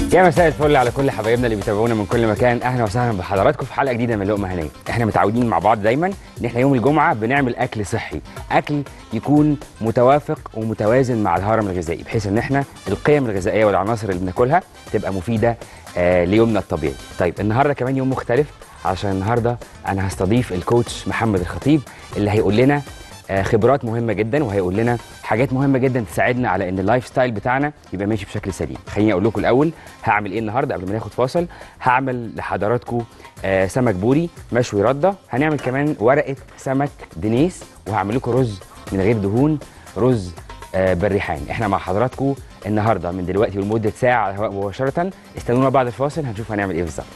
يا مساء الفل على كل حبايبنا اللي بيتابعونا من كل مكان اهلا وسهلا بحضراتكم في حلقه جديده من لقمه هنيه احنا متعودين مع بعض دايما ان احنا يوم الجمعه بنعمل اكل صحي اكل يكون متوافق ومتوازن مع الهرم الغذائي بحيث ان احنا القيم الغذائيه والعناصر اللي بناكلها تبقى مفيده آه ليومنا الطبيعي طيب النهارده كمان يوم مختلف عشان النهارده انا هستضيف الكوتش محمد الخطيب اللي هيقول لنا آه، خبرات مهمه جدا وهيقول لنا حاجات مهمه جدا تساعدنا على ان اللايف ستايل بتاعنا يبقى ماشي بشكل سليم خليني اقول لكم الاول هعمل ايه النهارده قبل ما ناخد فاصل هعمل لحضراتكم آه، سمك بوري مشوي رده هنعمل كمان ورقه سمك دنيس وهعمل لكم رز من غير دهون رز آه، بالريحان احنا مع حضراتكم النهارده من دلوقتي ولمده ساعه على الهواء مباشره استنونا بعد الفاصل هنشوف هنعمل ايه بالظبط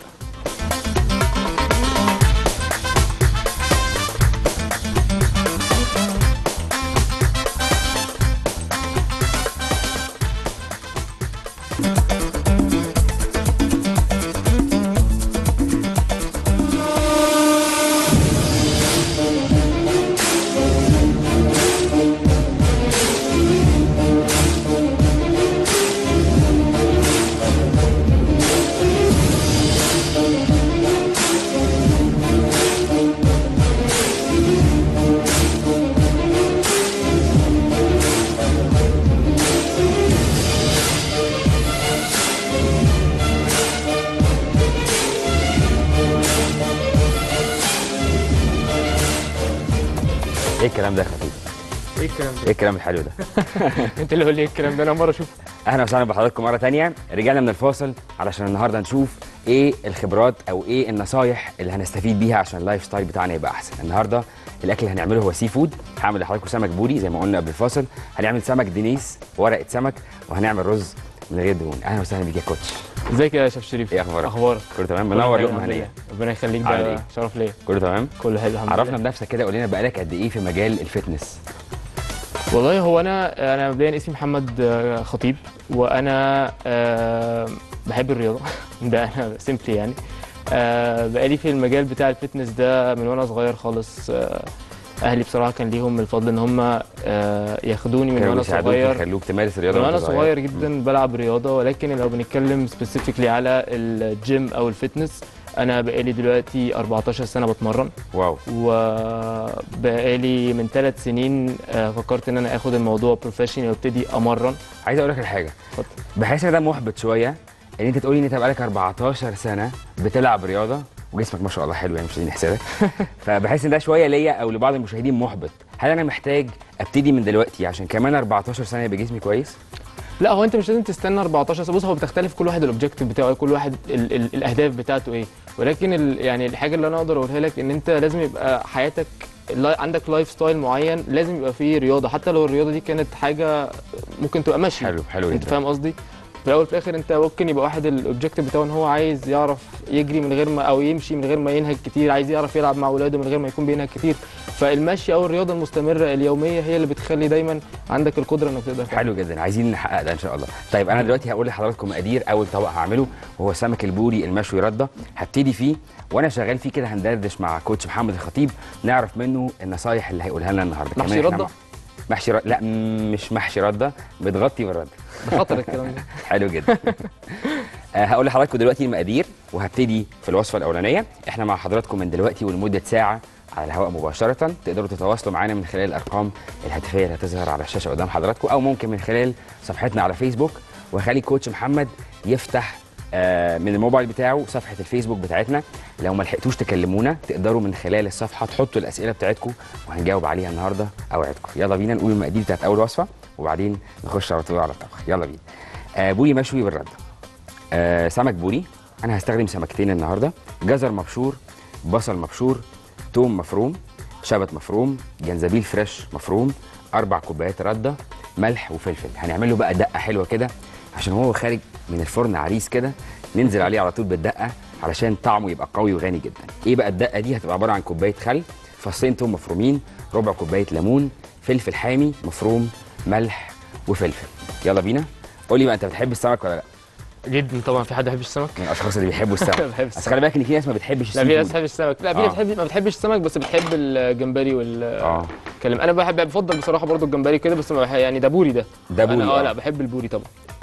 ايه الكلام ده يا خفيف ايه الكلام ايه الكلام الحلو ده ده؟ انت اللي قول لي ايه الكلام ده انا مره اشوف اهلا وسهلا بحضراتكم مره تانية رجعنا من الفاصل علشان النهارده نشوف ايه الخبرات او ايه النصايح اللي هنستفيد بيها عشان اللايف ستايل بتاعنا يبقى احسن النهارده الاكل اللي هنعمله هو سي فود هعمل لحضراتكم سمك بوري زي ما قلنا قبل الفاصل هنعمل سمك دنيس ورقه سمك وهنعمل رز من غير دهون اهلا وسهلا بيك يا كوتش ازيك يا شيف شريف ايه اخبارك اخبارك كله تمام منور كله لقمه حلو، هنيه ربنا يخليك عامل ده ايه؟ شرف ليا كله تمام كله حلو الحمد عرفنا لله بنفسك كده قول لنا بقالك قد ايه في مجال الفتنس والله هو انا انا مبدئيا اسمي محمد آه، خطيب وانا آه، بحب الرياضه ده انا سيمبلي يعني آه، بقالي في المجال بتاع الفتنس ده من وانا صغير خالص آه، اهلي بصراحه كان ليهم الفضل ان هم آه، ياخدوني من كانوا وانا بيساعدوك صغير يخلوك تمارس الرياضه من وانا وأنت صغير جدا بلعب رياضه ولكن لو بنتكلم سبيسيفيكلي على الجيم او الفتنس انا بقالي دلوقتي 14 سنه بتمرن واو وبقالي من ثلاث سنين آه، فكرت ان انا اخد الموضوع بروفيشنال وابتدي امرن عايز اقول لك على حاجه اتفضل. بحس ان ده محبط شويه ان انت تقولي ان انت بقالك 14 سنه بتلعب رياضه وجسمك ما شاء الله حلو يعني مش عايزين نحسدك فبحس ان ده شويه ليا او لبعض المشاهدين محبط هل انا محتاج ابتدي من دلوقتي عشان كمان 14 سنه يبقى جسمي كويس لا هو انت مش لازم تستنى 14 سنه بص هو بتختلف كل واحد الاوبجيكتيف بتاعه إيه، كل واحد ال ال الاهداف بتاعته ايه ولكن ال يعني الحاجه اللي انا اقدر اقولها لك ان انت لازم يبقى حياتك اللاي- عندك لايف ستايل معين لازم يبقى فيه رياضه حتى لو الرياضه دي كانت حاجه ممكن تبقى ماشيه حلو حلو انت جدا فاهم قصدي في الاول وفي الاخر انت ممكن يبقى واحد الاوبجيكتيف بتاعه ان هو عايز يعرف يجري من غير ما او يمشي من غير ما ينهج كتير عايز يعرف يلعب مع اولاده من غير ما يكون بينهج كتير فالمشي او الرياضه المستمره اليوميه هي اللي بتخلي دايما عندك القدره انك تقدر تعمل. حلو جدا عايزين نحقق ده ان شاء الله طيب انا دلوقتي هقول لحضراتكم مقادير اول طبق هعمله وهو السمك البوري المشوي رده هبتدي فيه وانا شغال فيه كده هندردش مع كوتش محمد الخطيب نعرف منه النصايح اللي هيقولها لنا النهارده محشي كمان إحنا ردة؟ مع- محشي رده لا م- مش محشي رده متغطي بالرده بخطر الكلام ده حلو جدا آه، هقول لحضراتكم دلوقتي المقادير وهبتدي في الوصفه الاولانيه احنا مع حضراتكم من دلوقتي ولمده ساعه على الهواء مباشره تقدروا تتواصلوا معانا من خلال الارقام الهاتفيه اللي هتظهر على الشاشه قدام حضراتكم او ممكن من خلال صفحتنا على فيسبوك وخلي كوتش محمد يفتح آه، من الموبايل بتاعه صفحه الفيسبوك بتاعتنا لو ما لحقتوش تكلمونا تقدروا من خلال الصفحه تحطوا الاسئله بتاعتكم وهنجاوب عليها النهارده اوعدكم يلا بينا نقول المقادير بتاعت اول وصفه وبعدين نخش على طول على الطبخ يلا بينا آه بوري مشوي بالرده آه سمك بوري انا هستخدم سمكتين النهارده جزر مبشور بصل مبشور توم مفروم شبت مفروم جنزبيل فريش مفروم اربع كوبايات رده ملح وفلفل هنعمل له بقى دقه حلوه كده عشان هو خارج من الفرن عريس كده ننزل عليه على طول بالدقه علشان طعمه يبقى قوي وغني جدا ايه بقى الدقه دي هتبقى عباره عن كوبايه خل فصين توم مفرومين ربع كوبايه ليمون فلفل حامي مفروم ملح وفلفل يلا بينا قولي بقى انت بتحب السمك ولا لا جدا طبعا في حد ما بيحبش السمك من الاشخاص اللي بيحبوا السمك بحب بس السمك. خلي بالك ان في ناس ما بتحبش لا السي في ناس فود. بتحب السمك لا في آه. ناس بتحب ما بتحبش السمك بس بتحب الجمبري وال اه كلام انا بحب بفضل بصراحه برضو الجمبري كده بس ما بح... يعني ده بوري ده ده بوري انا اه آه. لا بحب البوري طبعا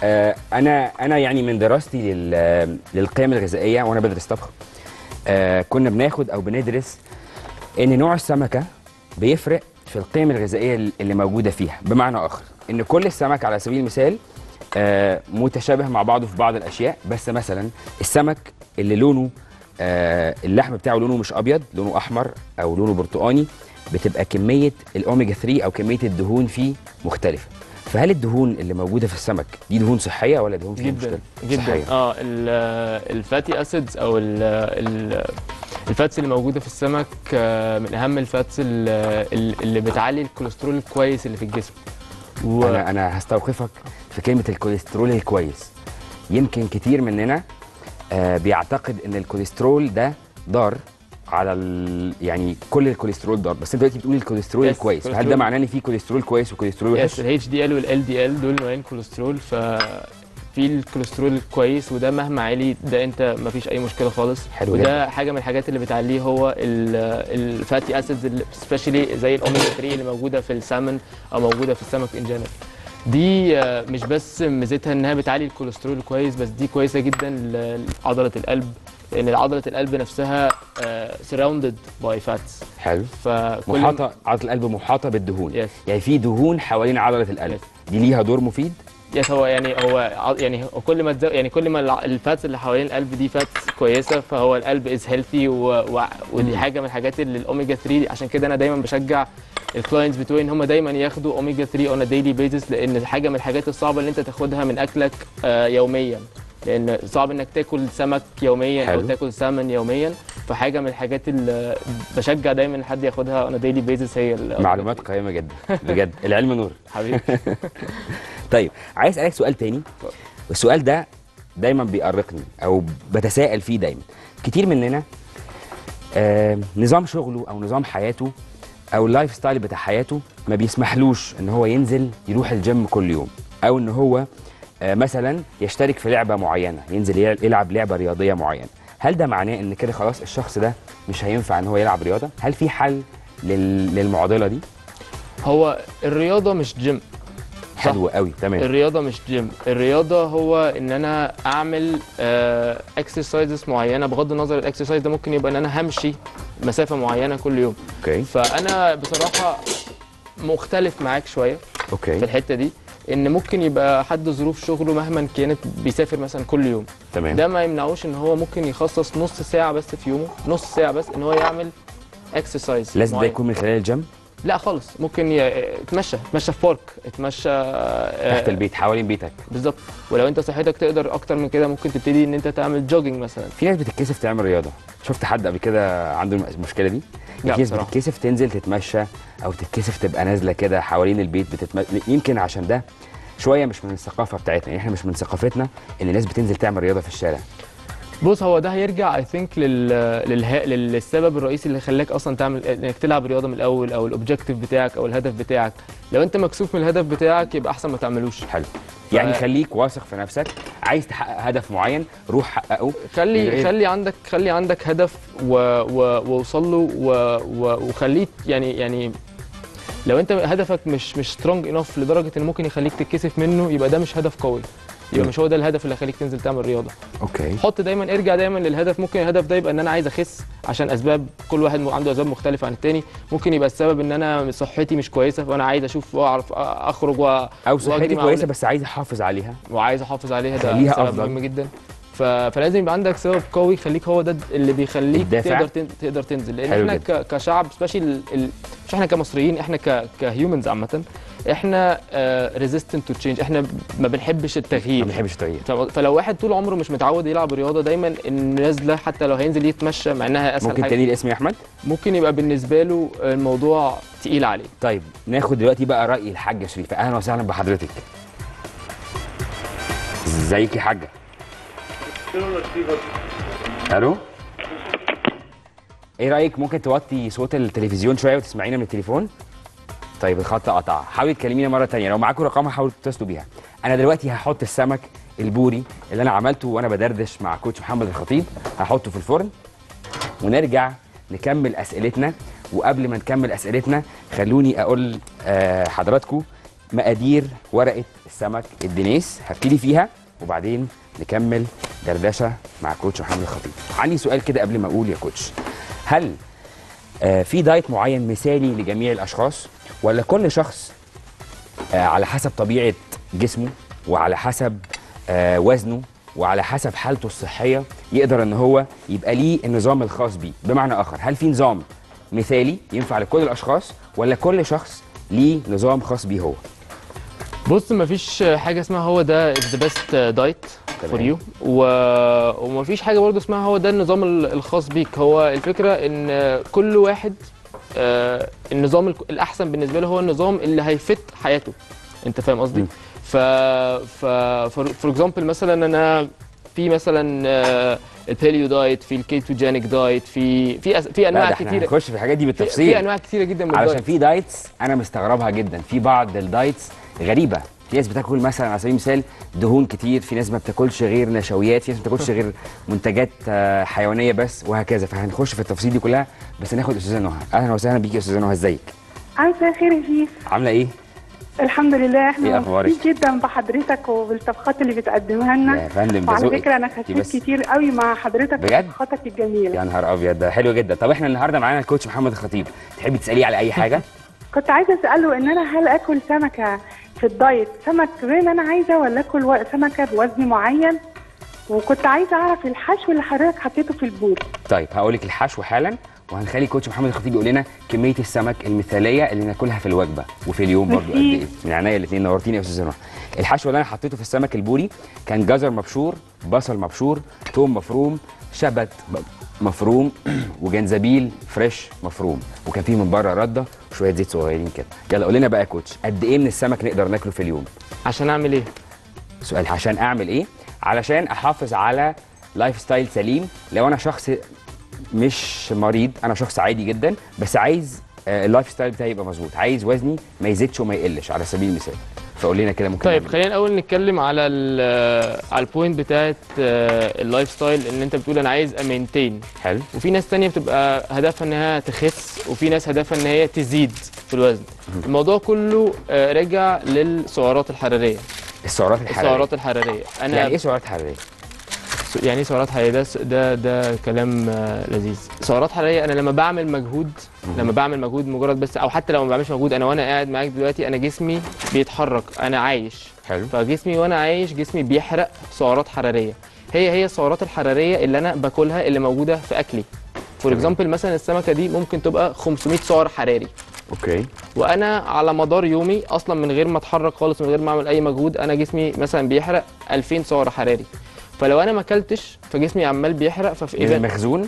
آه انا انا يعني من دراستي لل- للقيم الغذائيه وانا بدرس طبخ آه كنا بناخد او بندرس ان نوع السمكه بيفرق في القيم الغذائيه اللي موجوده فيها بمعنى اخر ان كل السمك على سبيل المثال آه متشابه مع بعضه في بعض الاشياء بس مثلا السمك اللي لونه آه اللحم بتاعه لونه مش ابيض لونه احمر او لونه برتقاني بتبقى كميه الاوميجا 3 او كميه الدهون فيه مختلفه فهل الدهون اللي موجوده في السمك دي دهون صحيه ولا دهون فيها جدا مشكله جدا صحيه اه ال- الفاتي اسيدز او ال ال الفاتس اللي موجوده في السمك آه، من اهم الفاتس ال- ال- اللي بتعلي الكوليسترول الكويس اللي في الجسم و... انا انا هستوقفك في كلمه الكوليسترول الكويس يمكن كتير مننا آه بيعتقد ان الكوليسترول ده ضار على ال... يعني كل الكوليسترول ضار بس انت دلوقتي بتقول الكوليسترول Yes، الكويس فهل ده كوليسترول. معناه ان في كوليسترول كويس وكوليسترول يس وحش الاتش دي ال والال دي ال دول نوعين كوليسترول ففي الكوليسترول الكويس وده مهما عالي ده انت مفيش اي مشكله خالص حلو وده جدا. حاجه من الحاجات اللي بتعليه هو الفاتي اسيدز سبيشالي زي الاوميجا 3 اللي موجوده في السالمون او موجوده في السمك ان جنرال دي آه، مش بس ميزتها انها بتعلي الكوليسترول الكويس بس دي كويسه جدا لعضله القلب لان عضله القلب نفسها سراوندد باي فاتس حلو فكل محاطه عضله القلب محاطه بالدهون يس يعني في دهون حوالين عضله القلب دي ليها دور مفيد يس هو يعني هو ع- يعني هو كل ما تزو... يعني كل ما الع- الفاتس اللي حوالين القلب دي فاتس كويسه فهو القلب از هيلثي و... و... ودي حاجه من الحاجات اللي الاوميجا 3 عشان كده انا دايما بشجع الكلاينتس بتوعي ان هم دايما ياخدوا اوميجا 3 اون ديلي بيزس لان حاجه من الحاجات الصعبه اللي انت تاخدها من اكلك آه يوميا لان صعب انك تاكل سمك يوميا حلو. او تاكل سالمون يوميا فحاجه من الحاجات اللي بشجع دايما حد ياخدها اون ديلي بيزس هي ال- معلومات قيمه جدا بجد العلم نور حبيبي طيب عايز اسالك سؤال تاني والسؤال ده دايما بيأرقني او بتساءل فيه دايما كتير مننا آه نظام شغله او نظام حياته او اللايف ستايل بتاع حياته ما بيسمحلوش ان هو ينزل يروح الجيم كل يوم او ان هو آه مثلا يشترك في لعبه معينه ينزل يل- يلعب لعبه رياضيه معينه هل ده معناه ان كده خلاص الشخص ده مش هينفع ان هو يلعب رياضه هل في حل لل... للمعضله دي هو الرياضه مش جيم صح. حلو قوي تمام الرياضه مش جيم الرياضه هو ان انا اعمل اكسرسايزز معينه بغض النظر الاكسرسايز ده ممكن يبقى ان انا همشي مسافه معينه كل يوم اوكي فانا بصراحه مختلف معاك شويه في اوكي الحته دي ان ممكن يبقى حد ظروف شغله مهما كانت بيسافر مثلا كل يوم تمام ده ما يمنعوش ان هو ممكن يخصص نص ساعه بس في يومه نص ساعه بس ان هو يعمل اكسرسايز لازم ده يكون من خلال الجيم لا خالص ممكن ي- يتمشى يتمشى في بارك يتمشى آه، تحت البيت حوالين بيتك بالظبط ولو انت صحتك تقدر اكتر من كده ممكن تبتدي ان انت تعمل جوجينج مثلا في ناس بتتكسف تعمل رياضه شفت حد قبل كده عنده المشكله دي لا في ناس بصراحة. بتتكسف تنزل تتمشى او تتكسف تبقى نازله كده حوالين البيت بتتم... يمكن عشان ده شويه مش من الثقافه بتاعتنا يعني احنا مش من ثقافتنا ان الناس بتنزل تعمل رياضه في الشارع بص هو ده هيرجع اي ثينك لل... للها... للسبب الرئيسي اللي خلاك اصلا تعمل انك تلعب رياضه من الاول او الاوبجيكتيف بتاعك او الهدف بتاعك لو انت مكسوف من الهدف بتاعك يبقى احسن ما تعملوش حلو يعني خليك واثق في نفسك عايز تحقق هدف معين روح حققه من خلي غير- خلي عندك خلي عندك هدف و... و... ووصل له و... و... وخليه يعني يعني لو انت هدفك مش مش سترونج انف لدرجه ان ممكن يخليك تتكسف منه يبقى ده مش هدف قوي يبقى مم. مش هو ده الهدف اللي هيخليك تنزل تعمل رياضه اوكي حط دايما ارجع دايما للهدف ممكن الهدف ده يبقى ان انا عايز اخس عشان اسباب كل واحد عنده اسباب مختلفه عن التاني ممكن يبقى السبب ان انا صحتي مش كويسه فانا عايز اشوف واعرف اخرج و... او وأجري صحتي مع كويسه أولاد. بس عايز احافظ عليها وعايز احافظ عليها ده خليها سبب أفضل. مهم جدا ف... فلازم يبقى عندك سبب قوي يخليك هو ده اللي بيخليك الدافع. تقدر تن... تقدر تنزل لان حلو احنا جدا. ك... كشعب سبيشال ال... مش احنا كمصريين احنا ك... كهيومنز عامه احنا ريزيستنت تو تشينج احنا ما بنحبش ما التغيير بنحبش التغيير ف- فلو واحد طول عمره مش متعود يلعب رياضه دايما النازله حتى لو هينزل يتمشى مع انها اسهل ممكن حاجه تاني الاسم يا احمد ممكن يبقى بالنسبه له الموضوع تقيل عليه طيب ناخد دلوقتي بقى راي الحاجه شريفه اهلا وسهلا بحضرتك ازيك يا حاجه الو ايه رايك ممكن توطي صوت التلفزيون شويه وتسمعينا من التليفون طيب الخط قطع حاولي تكلمينا مره تانية لو معاكم رقمها حاولوا تتصلوا بيها انا دلوقتي هحط السمك البوري اللي انا عملته وانا بدردش مع كوتش محمد الخطيب هحطه في الفرن ونرجع نكمل اسئلتنا وقبل ما نكمل اسئلتنا خلوني اقول آه حضراتكم مقادير ورقه السمك الدنيس هبتدي فيها وبعدين نكمل دردشه مع كوتش محمد الخطيب عندي سؤال كده قبل ما اقول يا كوتش هل آه، في دايت معين مثالي لجميع الاشخاص ولا كل شخص آه، على حسب طبيعه جسمه وعلى حسب آه، وزنه وعلى حسب حالته الصحيه يقدر ان هو يبقى ليه النظام الخاص بيه بمعنى اخر هل في نظام مثالي ينفع لكل الاشخاص ولا كل شخص ليه نظام خاص بيه هو بص مفيش حاجه اسمها هو ده ذا بيست دايت فور تمام. يو ومفيش حاجه برضه اسمها هو ده النظام ال- الخاص بيك هو الفكره ان كل واحد آه، النظام الك- الاحسن بالنسبه له هو النظام اللي هيفت حياته انت فاهم قصدي مم. ف ف فور اكزامبل مثلا انا في مثلا آه، الباليو دايت في الكيتوجينيك دايت في في أس- في لا انواع ده احنا كتيره هنخش في الحاجات دي في, بالتفصيل في انواع كتيره جدا من علشان الدايت في دايتس انا مستغربها جدا في بعض الدايتس غريبه في ناس بتاكل مثلا على سبيل المثال دهون كتير في ناس ما بتاكلش غير نشويات في ناس ما بتاكلش غير منتجات آه، حيوانيه بس وهكذا فهنخش في التفاصيل دي كلها بس ناخد استاذه نهى اهلا وسهلا بيكي يا استاذه نهى ازيك مساء الخير يا شيف عامله ايه الحمد لله إيه احنا أخبارك؟ مبسوطين جدا بحضرتك وبالطبخات اللي بتقدمها لنا يا فندم ده وعلى ذوقك. فكره انا دي خسيت بس. كتير قوي مع حضرتك بجد؟ طبخاتك الجميله يا نهار ابيض ده حلو جدا طب احنا النهارده معانا الكوتش محمد الخطيب تحبي تساليه على اي حاجه كنت عايزه اساله ان انا هل اكل سمكه في الدايت سمك زي ما انا عايزه ولا اكل و- سمكه بوزن معين وكنت عايزه اعرف الحشو اللي حضرتك حطيته في البول طيب هقول لك الحشو حالا وهنخلي كوتش محمد الخطيب يقول لنا كميه السمك المثاليه اللي ناكلها في الوجبه وفي اليوم برضه قد ميرسي. ايه من عينيا الاثنين نورتيني يا استاذه نهى الحشو اللي انا حطيته في السمك البوري كان جزر مبشور بصل مبشور توم مفروم شبت ب- مفروم وجنزبيل فريش مفروم وكان فيه من بره رده وشويه زيت صغيرين كده يلا قول لنا بقى يا كوتش قد ايه من السمك نقدر ناكله في اليوم عشان اعمل ايه سؤال عشان اعمل ايه علشان احافظ على لايف ستايل سليم لو انا شخص مش مريض انا شخص عادي جدا بس عايز آه، اللايف ستايل بتاعي يبقى مظبوط عايز وزني ما يزيدش وما يقلش على سبيل المثال فقول لنا كده ممكن طيب نعمل إيه؟ خلينا الاول نتكلم على ال على البوينت بتاعت آه، اللايف ستايل ان انت بتقول انا عايز امينتين حلو وفي ناس تانية بتبقى هدفها انها تخس وفي ناس هدفها ان هي تزيد في الوزن الموضوع كله آه، راجع للسعرات الحراريه السعرات الحراريه السعرات الحراريه انا يعني ايه سعرات حراريه س- يعني ايه سعرات حراريه ده س- ده ده كلام آه، لذيذ سعرات حراريه انا لما بعمل مجهود لما بعمل مجهود مجرد بس او حتى لو ما بعملش مجهود انا وانا قاعد معاك دلوقتي انا جسمي بيتحرك انا عايش حلو فجسمي وانا عايش جسمي بيحرق سعرات حراريه هي هي السعرات الحراريه اللي انا باكلها اللي موجوده في اكلي فور تمام. اكزامبل مثلا السمكه دي ممكن تبقى 500 سعر حراري اوكي وانا على مدار يومي اصلا من غير ما اتحرك خالص من غير ما اعمل اي مجهود انا جسمي مثلا بيحرق 2000 سعر حراري فلو انا ما اكلتش فجسمي عمال بيحرق ففي من ايه المخزون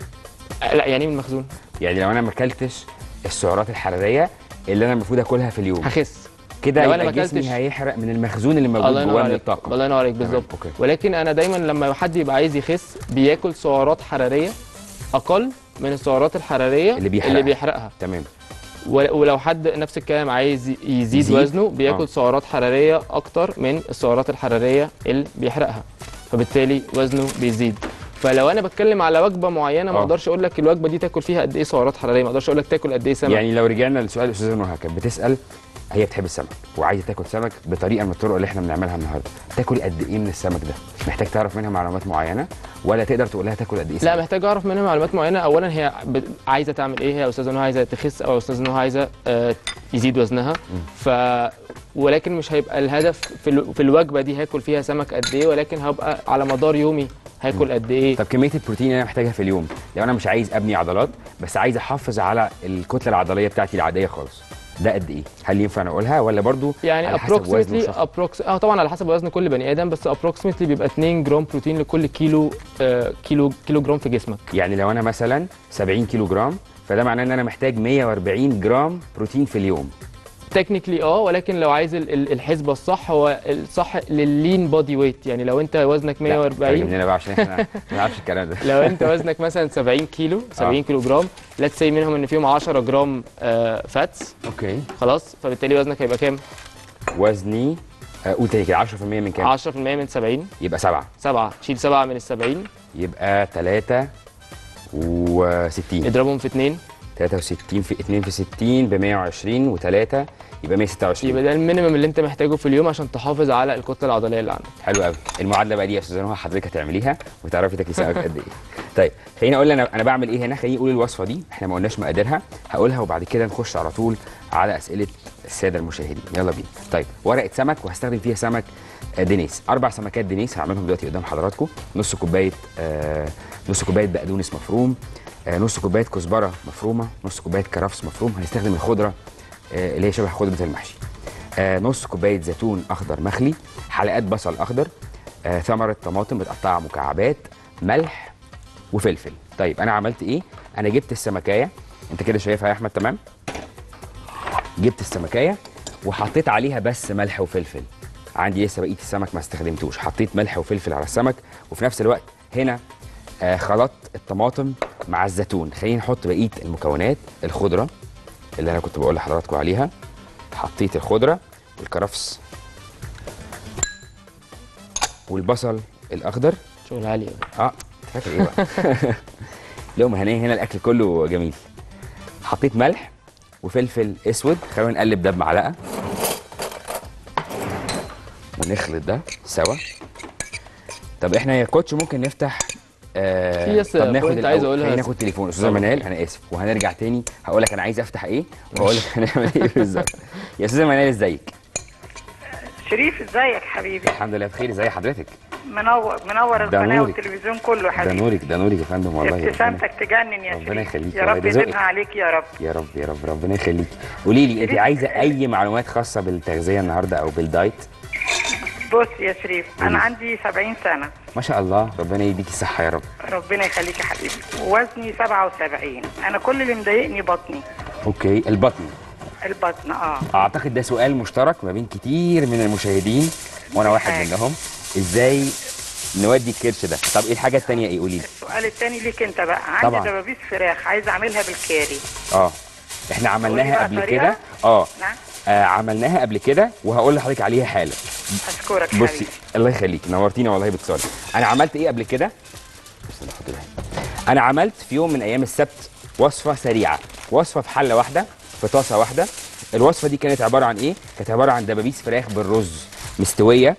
لا يعني إيه من المخزون يعني لو انا ما اكلتش السعرات الحراريه اللي انا المفروض اكلها في اليوم هخس كده لو أنا يبقى ما جسمي أكلتش- هيحرق من المخزون اللي موجود الله ينور جواه من عليك الطاقه الله ينور عليك تمام، بالظبط أوكي. ولكن انا دايما لما حد يبقى عايز يخس بياكل سعرات حراريه اقل من السعرات الحراريه اللي بيحرقها. اللي بيحرقها تمام ول- ولو حد نفس الكلام عايز يزيد, يزيد؟ وزنه بياكل آه. سعرات حراريه اكتر من السعرات الحراريه اللي بيحرقها فبالتالي وزنه بيزيد فلو انا بتكلم على وجبه معينه ما آه. اقدرش اقول لك الوجبه دي تاكل فيها قد ايه سعرات حراريه ما اقدرش اقول لك تاكل قد ايه سمك يعني لو رجعنا لسؤال الاستاذه نهى كانت بتسال هي بتحب السمك وعايزه تاكل سمك بطريقه من الطرق اللي احنا بنعملها النهارده تاكل قد ايه من السمك ده محتاج تعرف منها معلومات معينه ولا تقدر تقول لها تاكل قد ايه لا سمك؟ محتاج اعرف منها معلومات معينه اولا هي ب... عايزه تعمل ايه هي يا استاذه نهى عايزه تخس او يا استاذه نهى عايزه آه يزيد وزنها ف ولكن مش هيبقى الهدف في, ال... في الوجبه دي هاكل فيها سمك قد ايه ولكن هبقى على مدار يومي هاكل قد ايه طب كميه البروتين اللي انا محتاجها في اليوم لو انا مش عايز ابني عضلات بس عايز احافظ على الكتله العضليه بتاعتي العاديه خالص ده قد ايه هل ينفع انا اقولها ولا برضو يعني على حسب وزن ابروكسيمتلي الشخص؟ ابروكس اه طبعا على حسب وزن كل بني ادم بس ابروكسيمتلي بيبقى 2 جرام بروتين لكل كيلو آه كيلو كيلو جرام في جسمك يعني لو انا مثلا 70 كيلو جرام فده معناه ان انا محتاج 140 جرام بروتين في اليوم تكنيكلي اه ولكن لو عايز ال- ال- الحسبه الصح هو الصح لللين بودي ويت يعني لو انت وزنك لا، 140 ترجم لنا بقى عشان احنا ما نعرفش الكلام ده لو انت وزنك مثلا 70 كيلو 70 آه. كيلو جرام ليتس سي منهم ان فيهم 10 جرام آه فاتس اوكي خلاص فبالتالي وزنك هيبقى كام؟ وزني آه، قول تاني كده 10% من كام 10% من 70 يبقى 7 7 شيل 7 من ال 70 يبقى 3 و60 اضربهم في 2 63 في 2 في 60 ب 120 و3 يبقى 126 يبقى ده المينيمم اللي انت محتاجه في اليوم عشان تحافظ على الكتله العضليه اللي عندك حلو قوي المعادله بقى دي يا استاذ نهى حضرتك هتعمليها وتعرفي تاكلي سمك قد ايه طيب خليني اقول انا انا بعمل ايه هنا خليني اقول الوصفه دي احنا ما قلناش مقاديرها هقولها وبعد كده نخش على طول على اسئله الساده المشاهدين يلا بينا طيب ورقه سمك وهستخدم فيها سمك آه، دينيس اربع سمكات دينيس هعملهم دلوقتي قدام حضراتكم نص كوبايه آه نص كوبايه بقدونس مفروم آه نص كوبايه كزبره مفرومه نص كوبايه كرفس مفروم هنستخدم الخضره آه اللي هي شبه خضره المحشي آه نص كوبايه زيتون اخضر مخلي حلقات بصل اخضر آه ثمره طماطم متقطعه مكعبات ملح وفلفل طيب انا عملت ايه انا جبت السمكايه انت كده شايفها يا احمد تمام جبت السمكايه وحطيت عليها بس ملح وفلفل عندي لسه بقيه السمك ما استخدمتوش حطيت ملح وفلفل على السمك وفي نفس الوقت هنا آه خلطت الطماطم مع الزيتون خلينا نحط بقيه المكونات الخضره اللي انا كنت بقول لحضراتكم عليها حطيت الخضره والكرفس والبصل الاخضر شغل عالي قوي اه أنت فاكر ايه بقى لقمه هنيه هنا الاكل كله جميل حطيت ملح وفلفل اسود خلينا نقلب ده بمعلقه ونخلط ده سوا طب احنا يا كوتش ممكن نفتح آه في بس طب ناخد point عايز الأول- أقولها. خلينا ناخد تليفون استاذه طبعا. منال انا اسف وهنرجع تاني هقول لك انا عايز افتح ايه وهقول لك هنعمل ايه بالظبط يا استاذه منال ازيك شريف ازيك حبيبي الحمد لله بخير ازي حضرتك منور منور ده القناه نورك. والتلفزيون كله ده حبيبي نورك ده نورك يا فندم والله ربنا- ابتسامتك تجنن يا ربنا شريف يخليك يا والله، رب ده ذوقك. يديمها عليك يا رب يا رب يا رب ربنا يخليكي قولي لي انت عايزه اي معلومات خاصه بالتغذيه النهارده او بالدايت بص يا شريف قولي. انا عندي 70 سنه ما شاء الله ربنا يديكي الصحه يا رب ربنا يخليك يا حبيبي وزني 77 انا كل اللي مضايقني بطني اوكي البطن البطن اه اعتقد ده سؤال مشترك ما بين كتير من المشاهدين وانا واحد حاجة. منهم ازاي نودي الكرش ده طب ايه الحاجه التانية ايه قولي لي السؤال الثاني ليك انت بقى طبعا. عندي دبابيس فراخ عايزه اعملها بالكاري اه احنا عملناها بقى قبل طريقة. كده اه نعم آه، عملناها قبل كده وهقول لحضرتك عليها حالا اشكرك بصي حبيبي الله يخليك نورتينا والله باتصالك انا عملت ايه قبل كده بس أنا أحط ده هنا. انا عملت في يوم من ايام السبت وصفه سريعه وصفه في حله واحده في طاسه واحده الوصفه دي كانت عباره عن ايه كانت عباره عن دبابيس فراخ بالرز مستويه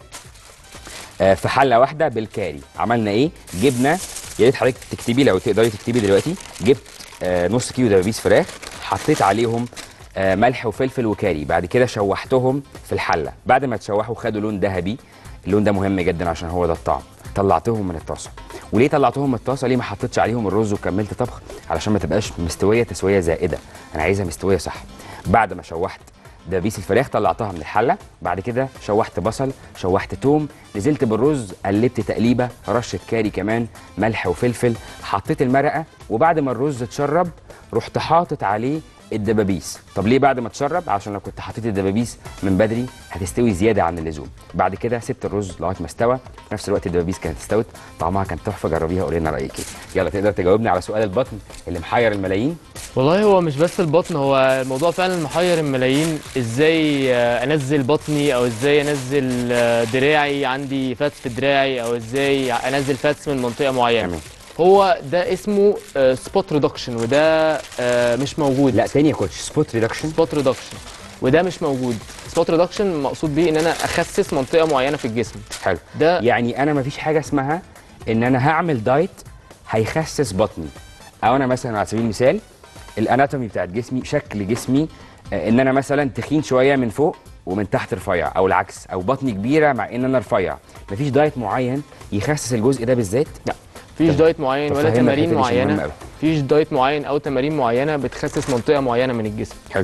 آه، في حله واحده بالكاري عملنا ايه جبنا يا ريت حضرتك تكتبي لو تقدري تكتبي دلوقتي جبت آه، نص كيلو دبابيس فراخ حطيت عليهم آه، ملح وفلفل وكاري بعد كده شوحتهم في الحله بعد ما تشوحوا خدوا لون ذهبي اللون ده مهم جدا عشان هو ده الطعم طلعتهم من الطاسه وليه طلعتهم من الطاسه ليه ما حطيتش عليهم الرز وكملت طبخ علشان ما تبقاش مستويه تسويه زائده انا عايزها مستويه صح بعد ما شوحت دبابيس الفراخ طلعتها من الحله بعد كده شوحت بصل شوحت توم نزلت بالرز قلبت تقليبه رشه كاري كمان ملح وفلفل حطيت المرقه وبعد ما الرز اتشرب رحت حاطط عليه الدبابيس طب ليه بعد ما اتشرب عشان لو كنت حطيت الدبابيس من بدري هتستوي زياده عن اللزوم بعد كده سبت الرز لغايه ما استوى في نفس الوقت الدبابيس كانت استوت طعمها كان تحفه جربيها قولي لنا رايك ايه يلا تقدر تجاوبني على سؤال البطن اللي محير الملايين والله هو مش بس البطن هو الموضوع فعلا محير الملايين ازاي آه، انزل بطني او ازاي انزل آه، دراعي عندي فاتس في دراعي او ازاي انزل فاتس من منطقه معينه تمام. هو ده اسمه سبوت ريدكشن وده آه، مش موجود لا تاني يا كوتش سبوت ريدكشن سبوت ريدكشن وده مش موجود سبوت ريدكشن مقصود بيه ان انا اخسس منطقه معينه في الجسم حلو ده يعني انا مفيش حاجه اسمها ان انا هعمل دايت هيخسس بطني او انا مثلا على سبيل المثال الاناتومي بتاعت جسمي شكل جسمي آه، ان انا مثلا تخين شويه من فوق ومن تحت رفيع او العكس او بطني كبيره مع ان انا رفيع مفيش دايت معين يخسس الجزء ده بالذات لا مفيش طب- دايت معين طب ولا فهمنا تمارين الحتة دي عشان مهمة معينه أوي. مفيش دايت معين او تمارين معينه بتخسس منطقه معينه من الجسم حلو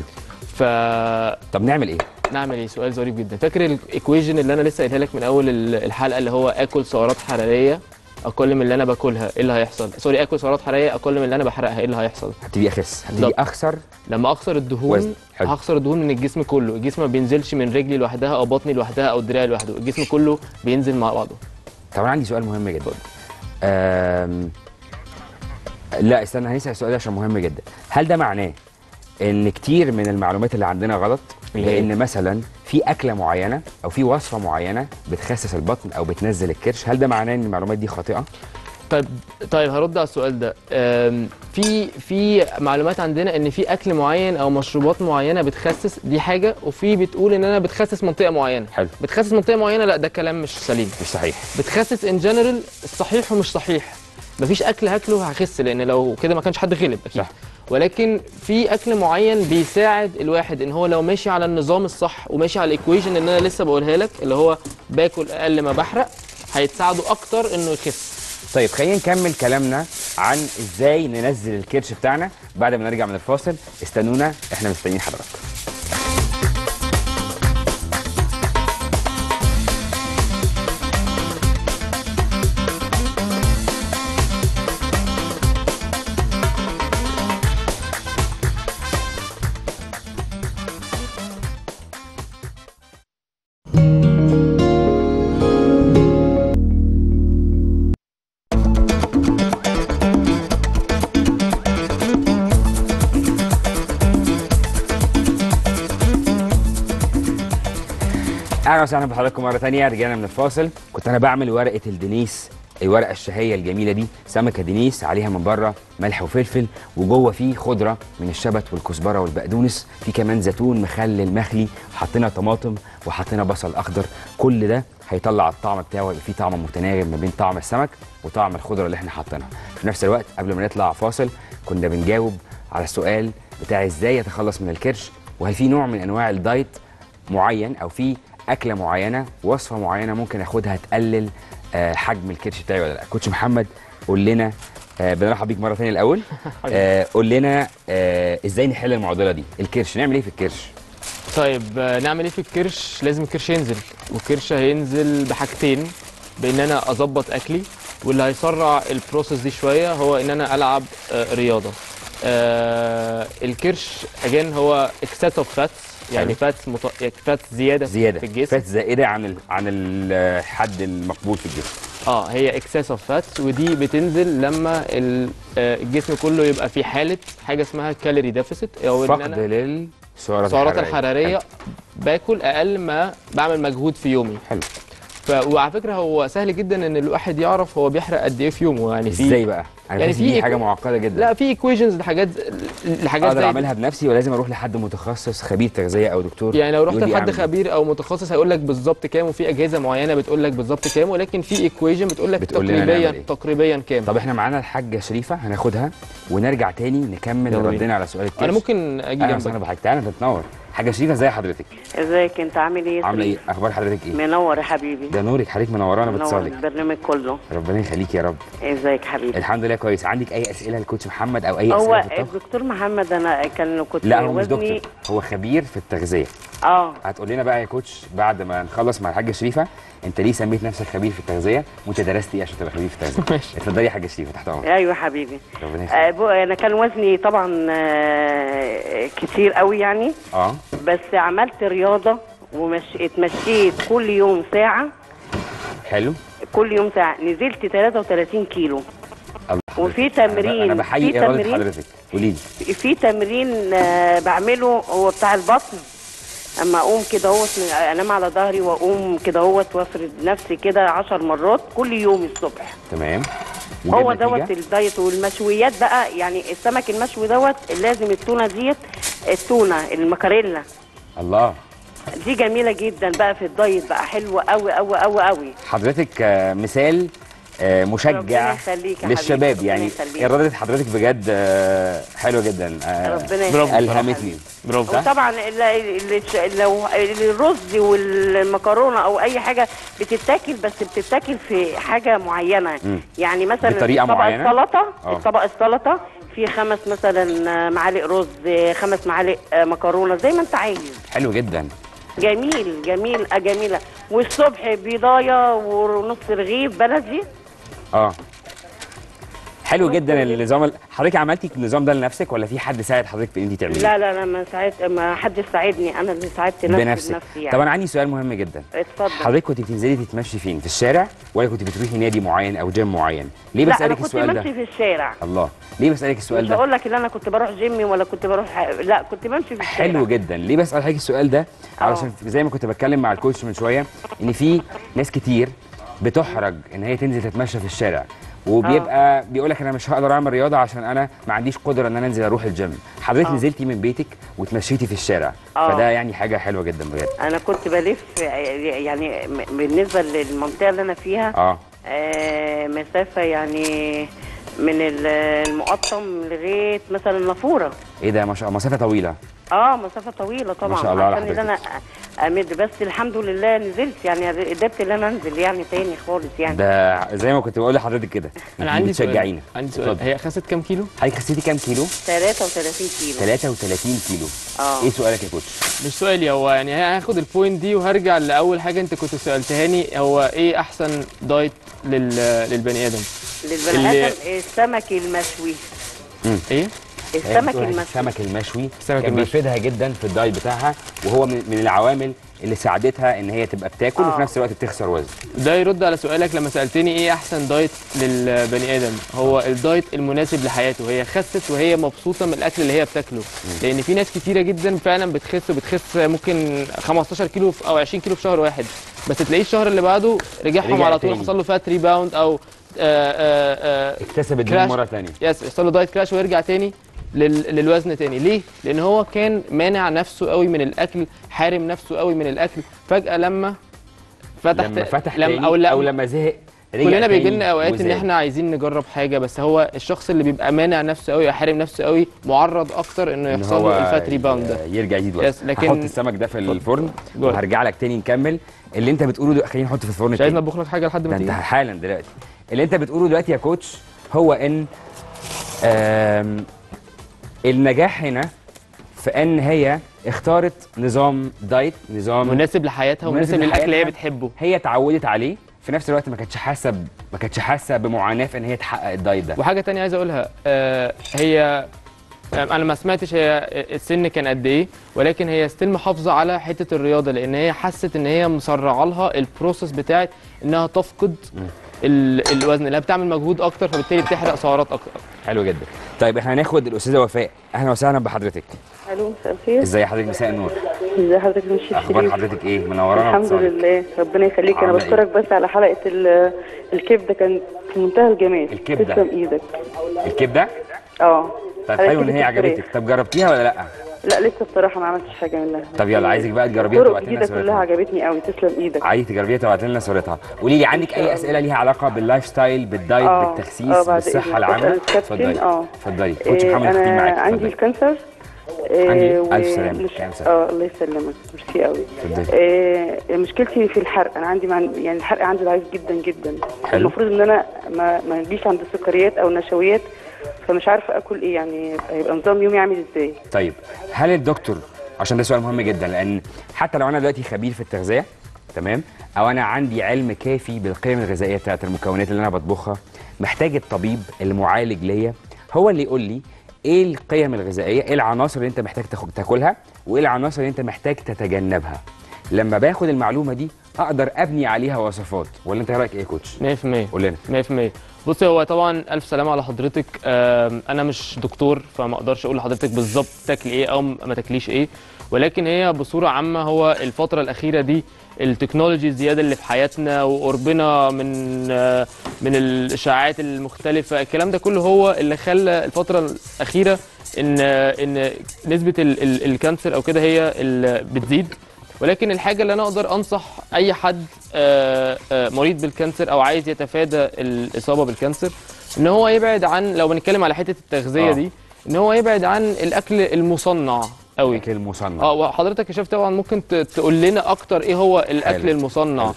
فنعمل طب نعمل ايه ايه سؤال ظريف جدا فاكر الايكويجن اللي انا لسه قايلها لك من اول ال- الحلقه اللي هو اكل سعرات حراريه اقل من اللي انا باكلها ايه اللي هيحصل سوري اكل سعرات حراريه اقل من اللي انا بحرقها ايه اللي هيحصل هبتدي اخس هبتدي بالظبط. اخسر لما اخسر الدهون وزن. حلو. هخسر الدهون من الجسم كله الجسم ما بينزلش من رجلي لوحدها او بطني لوحدها او دراعي لوحده الجسم كله بينزل مع بعضه طب انا عندي سؤال مهم جدا أم... لا استنى هنسال السؤال ده عشان مهم جدا هل ده معناه ان كتير من المعلومات اللي عندنا غلط اللي هي؟ لان مثلا في اكله معينه او في وصفه معينه بتخسس البطن او بتنزل الكرش هل ده معناه ان المعلومات دي خاطئه طيب طيب هرد على السؤال ده أم، في في معلومات عندنا ان في اكل معين او مشروبات معينه بتخسس دي حاجه وفي بتقول ان انا بتخسس منطقه معينه حلو بتخسس منطقه معينه لا ده كلام مش سليم مش صحيح بتخسس ان جنرال الصحيح ومش صحيح مفيش اكل هاكله هخس لان لو كده ما كانش حد غلب اكيد صح. ولكن في اكل معين بيساعد الواحد ان هو لو ماشي على النظام الصح وماشي على الايكويشن اللي انا لسه بقولها لك اللي هو باكل اقل ما بحرق هيتساعده اكتر انه يخس طيب خلينا نكمل كلامنا عن ازاي ننزل الكرش بتاعنا بعد ما نرجع من الفاصل استنونا احنا مستنيين حضراتكم اهلا وسهلا بحضراتكم مره ثانيه رجعنا من الفاصل كنت انا بعمل ورقه الدنيس الورقه الشهيه الجميله دي سمكه دنيس عليها من بره ملح وفلفل وجوه فيه خضره من الشبت والكزبره والبقدونس في كمان زيتون مخلل مخلي وحطينا طماطم وحطينا بصل اخضر كل ده هيطلع الطعم بتاعه يبقى فيه طعم متناغم ما بين طعم السمك وطعم الخضره اللي احنا حاطينها في نفس الوقت قبل ما نطلع فاصل كنا بنجاوب على السؤال بتاع ازاي يتخلص من الكرش وهل في نوع من انواع الدايت معين او في اكله معينه وصفه معينه ممكن اخدها تقلل آه، حجم الكرش بتاعي ولا لا كوتش محمد قول لنا آه، بنرحب بيك مره ثانيه الاول آه، قول لنا آه، ازاي نحل المعضله دي الكرش نعمل ايه في الكرش طيب آه، نعمل ايه في الكرش لازم الكرش ينزل والكرش هينزل بحاجتين بان انا اظبط اكلي واللي هيسرع البروسيس دي شويه هو ان انا العب آه، رياضه آه الكرش اجين هو اكسس اوف فاتس يعني حلو. فاتس مط... فاتس زياده زياده في الجسم فات زائده عن ال... عن الحد المقبول في الجسم اه هي اكسس اوف فاتس ودي بتنزل لما ال- آه، الجسم كله يبقى في حاله حاجه اسمها كالوري ديفيسيت او ان فقد انا للسعرات السعرات الحراريه حلو. باكل اقل ما بعمل مجهود في يومي حلو ف... وعلى فكره هو سهل جدا ان الواحد يعرف هو بيحرق قد ايه في يومه يعني في ازاي بقى انا يعني يعني في في حاجه إيكو- معقده جدا لا في ايكويشنز لحاجات لحاجات اقدر زي اعملها بنفسي ولازم اروح لحد متخصص خبير تغذيه او دكتور يعني لو رحت يقول لي لحد أعمل إيه. خبير او متخصص هيقول لك بالظبط كام وفي اجهزه معينه بتقول لك بالظبط كام ولكن في ايكويشن بتقول لك بتقول لنا تقريبا نعمل إيه. تقريبا كام طب احنا معانا الحاجه شريفه هناخدها ونرجع تاني نكمل يلا بينا. ردنا على سؤال الكرش انا ممكن اجي اهلا وسهلا جنبك بحضرتك تعالى انت تنور حاجه شريفه ازي حضرتك ازيك انت عامل ايه يا عامله ايه سيدي؟ اخبار حضرتك ايه منور يا حبيبي ده نورك حضرتك منورانا منور باتصالك البرنامج كله ربنا يخليك يا رب ازيك حبيبي الحمد لله كويس عندك اي اسئله للكوتش محمد او اي هو اسئله في الطبخ الدكتور محمد انا كان كنت لا هو مش وزني دكتور هو خبير في التغذيه اه هتقول لنا بقى يا كوتش بعد ما نخلص مع الحاجه شريفه انت ليه سميت نفسك خبير في التغذيه وانت درست ايه عشان تبقى خبير في التغذيه ماشي. اتفضلي يا حاجه شريفه تحت امرك ايوه حبيبي ربنا آه يخليك بو- انا كان وزني طبعا آه كتير قوي يعني اه بس عملت رياضه ومش اتمشيت كل يوم ساعه حلو كل يوم ساعه نزلت 33 كيلو الله وفي حضرتك. أنا ب- تمرين- انا بحيي في اراده تمرين- حضرتك قولي لي في تمرين آه، بعمله هو بتاع البطن اما اقوم كده هو انام على ظهري واقوم كده هو وافرد نفسي كده عشر مرات كل يوم الصبح تمام هو وجاب دوت نتيجة؟ الدايت والمشويات بقى يعني السمك المشوي دوت لازم التونه ديت التونه المكاريلا الله دي جميله جدا بقى في الدايت بقى حلوه قوي قوي قوي قوي حضرتك آه، مثال آه، ربنا مشجع يخليك يا للشباب حبيبي، يعني ربنا يخليك. اراده حضرتك بجد آه، حلوه جدا آه، ربنا برافو. يخليك الهمتني برافو صح؟ وطبعا ال- ال- لو الرز والمكرونه او اي حاجه بتتاكل بس بتتاكل في حاجه معينه مم. يعني مثلا بطريقة طبق معينة؟ السلطه آه. الطبق السلطه في خمس مثلا معالق رز خمس معالق مكرونه زي ما انت عايز حلو جدا جميل جميل آه، جميله والصبح بيضايه ونص رغيف بلدي اه حلو جدا النظام ال- حضرتك عملتي النظام ده لنفسك ولا في حد ساعد حضرتك في ان انت تعمليه لا لا لا ما ساعدت ما حدش ساعدني انا اللي ساعدت نفسي بنفسك بنفسي يعني طب انا عندي سؤال مهم جدا اتفضل حضرتك كنت بتنزلي تتمشي فين في الشارع ولا كنت بتروحي نادي معين او جيم معين ليه لا انا بسالك كنت السؤال ماشي ده في الشارع الله ليه بسالك السؤال مش ده هقول لك ان انا كنت بروح جيمي ولا كنت بروح لا كنت بمشي في الشارع حلو جدا ليه بسال حضرتك السؤال ده آه. علشان زي ما كنت بتكلم مع الكوتش من شويه ان في ناس كتير بتحرج ان هي تنزل تتمشى في الشارع وبيبقى بيقول لك انا مش هقدر اعمل رياضه عشان انا ما عنديش قدره ان انا انزل اروح الجيم حضرتك آه. نزلتي من بيتك وتمشيتي في الشارع آه. فده يعني حاجه حلوه جدا بجد انا كنت بلف يعني م- بالنسبه للمنطقه اللي انا فيها اه آه مسافه يعني من ال- المقطم لغايه مثلا النافوره ايه ده ما شاء الله مسافه طويله اه مسافه طويله طبعا ما شاء الله على عشان ان انا امد بس الحمد لله نزلت يعني قدرت ان انا انزل يعني تاني خالص يعني ده زي ما كنت بقول لحضرتك كده انا عندي سؤال بتشجعينا عندي سؤال اتفضل. هي خست كام كيلو حضرتك خسيتي كام كيلو 33 كيلو 33 كيلو اه ايه سؤالك يا كوتش مش سؤالي هو يعني هاخد البوينت دي وهرجع لاول حاجه انت كنت سالتهاني هو ايه احسن دايت لل... للبني ادم للبني اللي- ادم السمك المشوي ايه السمك هي بتقول المشوي السمك المشوي السمك كان المشوي. بيفيدها جدا في الدايت بتاعها وهو من, من العوامل اللي ساعدتها ان هي تبقى بتاكل وفي آه. نفس الوقت بتخسر وزن ده يرد على سؤالك لما سالتني ايه احسن دايت للبني ادم هو الدايت المناسب لحياته هي خست وهي مبسوطه من الاكل اللي هي بتاكله لان في ناس كتيره جدا فعلا بتخس وبتخس ممكن 15 كيلو في- او 20 كيلو في شهر واحد بس تلاقيه الشهر اللي بعده رجعهم رجع على طول تاني. حصل له فات ريباوند او آه آه آه اكتسب الدهون كراش. مره ثانيه يس يحصل له دايت كراش ويرجع تاني لل... للوزن تاني ليه لان هو كان مانع نفسه قوي من الاكل حارم نفسه قوي من الاكل فجاه لما فتح لما فتح لما تاني او, لا او لما زهق رجع كلنا بيجي تاني لنا اوقات ان وزاد. احنا عايزين نجرب حاجه بس هو الشخص اللي بيبقى مانع نفسه قوي حارم نفسه قوي معرض اكتر انه إن يحصل هو له الفات ريباوند ده ي- يرجع يزيد وزن يس، لكن- هحط السمك ده في الفرن جوه. وهرجع لك تاني نكمل اللي انت بتقوله ده خلينا نحطه في الفرن مش عايز تاني نطبخ لك حاجه لحد ده ما انت تيجي حالا دلوقتي اللي انت بتقوله دلوقتي يا كوتش هو ان آم، النجاح هنا في ان هي اختارت نظام دايت نظام مناسب لحياتها مناسب ومناسب للاكل اللي هي لحياتها. بتحبه هي اتعودت عليه في نفس الوقت ما كانتش حاسه ب- ما كانتش حاسه بمعاناه في ان هي تحقق الدايت ده وحاجه تانية عايز اقولها آه هي آه، انا ما سمعتش هي السن كان قد ايه ولكن هي ستيل محافظه على حته الرياضه لان هي حست ان هي مسرعه لها البروسيس بتاعت انها تفقد ال- الوزن اللي هي بتعمل مجهود اكتر فبالتالي بتحرق سعرات اكتر حلو جدا طيب احنا هناخد الاستاذه وفاء اهلا وسهلا بحضرتك الو مساء الخير ازي حضرتك مساء النور ازي حضرتك يا شيخ اخبار شريف حضرتك ايه منورانا الحمد باتصالك. لله ربنا يخليك انا عاملة إيه؟ بشكرك بس على حلقه ال- الكبده كانت في منتهى الجمال الكبدة. تسلم ايدك الكبده اه طيب حلقة حلو ان هي كبدة عجبتك الفراخ. طب جربتيها ولا لا لا لسه بصراحه ما عملتش حاجه منها طب يلا عايزك بقى تجربيها الطرق وتبعتي لنا الجديده كلها صورتها عجبتني قوي تسلم ايدك عايزك تجربيها تبعتي لنا صورتها قولي لي عندك اي اسئله ليها علاقه باللايف ستايل بالدايت آه، بالتخسيس آه، بعد بالصحه إذنك. العامه بسأل الكابتن، اتفضلي آه. اتفضلي كوتش إيه، محمد خطيب انا معاك عندي اتفضلي الكانسر عندي و- ألف سلامة، مش- كانسر. اه الله يسلمك ميرسي قوي اتفضلي إيه مشكلتي في الحرق انا عندي مع... يعني الحرق عندي ضعيف جدا جدا حلو. المفروض ان انا ما ما اجيش عند السكريات او النشويات فمش عارفه اكل ايه يعني هيبقى نظام يومي عامل ازاي طيب هل الدكتور عشان ده سؤال مهم جدا لان حتى لو انا دلوقتي خبير في التغذيه تمام او انا عندي علم كافي بالقيم الغذائيه بتاعت المكونات اللي انا بطبخها محتاج الطبيب المعالج ليا هو اللي يقول لي ايه القيم الغذائيه ايه العناصر اللي انت محتاج تاخد- تاكلها وايه العناصر اللي انت محتاج تتجنبها لما باخد المعلومه دي اقدر ابني عليها وصفات ولا انت إيه رايك ايه يا كوتش 100% قول لنا 100% بصي هو طبعا الف سلامه على حضرتك آم، انا مش دكتور فما اقدرش اقول لحضرتك بالظبط تاكلي ايه او ما تاكليش ايه ولكن هي بصوره عامه هو الفتره الاخيره دي التكنولوجي الزياده اللي في حياتنا وقربنا من آه، من الاشاعات المختلفه الكلام ده كله هو اللي خلى الفتره الاخيره ان ان نسبه ال- ال- الكانسر او كده هي اللي بتزيد ولكن الحاجه اللي انا اقدر انصح اي حد آه، آه، مريض بالكانسر او عايز يتفادى الاصابه بالكانسر ان هو يبعد عن لو بنتكلم على حته التغذيه آه. دي ان هو يبعد عن الاكل المصنع قوي الاكل المصنع اه وحضرتك يا شيف طبعا ممكن ت- تقول لنا اكتر ايه هو الاكل حلو. المصنع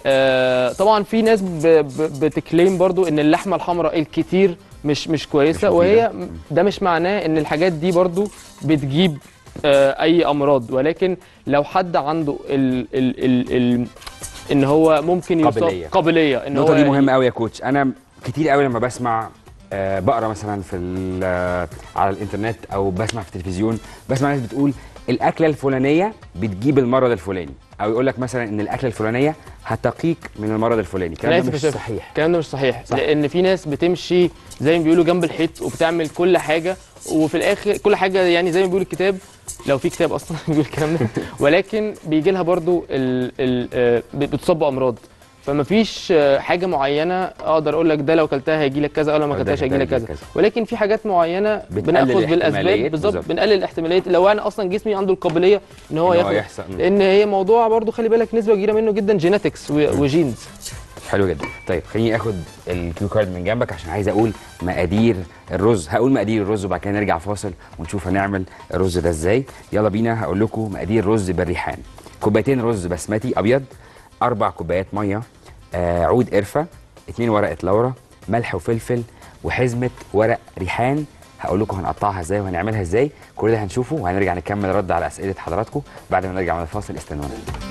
آه طبعا في ناس ب- ب- بتكليم برضو ان اللحمه الحمراء الكتير مش مش كويسه مش وهي مفيدة. ده مش معناه ان الحاجات دي برضو بتجيب آه اي امراض ولكن لو حد عنده ال ال ال ال ان هو ممكن يصاب قابلية. قابليه ان النقطة هو دي يعني- مهمة قوي يا كوتش أنا كتير قوي لما بسمع آه، بقرا مثلا في ال- آه، على الانترنت او بسمع في التلفزيون بسمع ناس بتقول الاكله الفلانيه بتجيب المرض الفلاني او يقول لك مثلا ان الاكله الفلانيه هتقيك من المرض الفلاني الكلام أنا ده آسف مش يا شيف. صحيح الكلام ده مش صحيح صح. صح. لان في ناس بتمشي زي ما بيقولوا جنب الحيط وبتعمل كل حاجه وفي الاخر كل حاجه يعني زي ما بيقول الكتاب لو في كتاب اصلا بيقول الكلام ده ولكن بيجي لها برضو ال ال آه، بتصاب بامراض فمفيش آه، حاجه معينه اقدر اقول لك ده لو اكلتها هيجي لك كذا او لو ما أو ده اكلتهاش هيجي لك هيجيلك كذا كذا. ولكن في حاجات معينه بتقلل بناخد بالاسباب الاحتماليات بالظبط بالظبط. بنقلل الاحتماليات لو انا اصلا جسمي عنده القابليه ان هو إن هو ياخد يحصل. مم. لان هي موضوع برضو خلي بالك نسبه كبيره منه جدا جيناتكس وجينز حلو جدا طيب خليني اخد الكيو كارد من جنبك عشان عايز اقول مقادير الرز هقول مقادير الرز وبعد كده نرجع فاصل ونشوف هنعمل الرز ده ازاي يلا بينا هقول لكم مقادير رز بالريحان كوبايتين رز بسمتي ابيض اربع كوبايات ميه آه عود قرفه اتنين ورقه لورا ملح وفلفل وحزمه ورق ريحان هقول لكم هنقطعها ازاي وهنعملها ازاي كل ده هنشوفه وهنرجع نكمل رد على اسئله حضراتكم بعد ما نرجع من الفاصل استنونا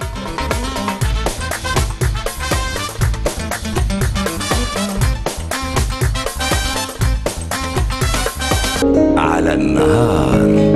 على النهار